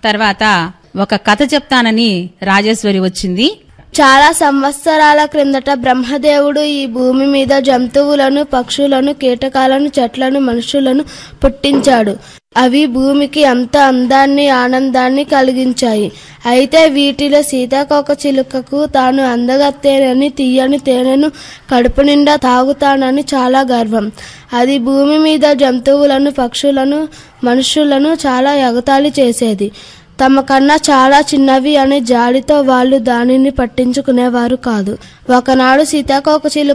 తర్వాత ఒక కథ చెప్తానని రాజేశ్వరి వచ్చింది చాలా సంవత్సరాల క్రిందట బ్రహ్మదేవుడు ఈ భూమి మీద జంతువులను పక్షులను కీటకాలను చెట్లను మనుషులను పుట్టించాడు అవి భూమికి అంత అందాన్ని ఆనందాన్ని కలిగించాయి అయితే వీటిలో సీతాకోక చిలుకకు తాను అందగత్తేనని తీయని తేనెను కడుపు నిండా తాగుతానని చాలా గర్వం అది భూమి మీద జంతువులను పక్షులను మనుషులను చాలా ఎగతాళి చేసేది తమ కన్నా చాలా చిన్నవి అనే జాలితో వాళ్ళు దానిని పట్టించుకునేవారు కాదు ఒకనాడు సీతాకోక చిలుక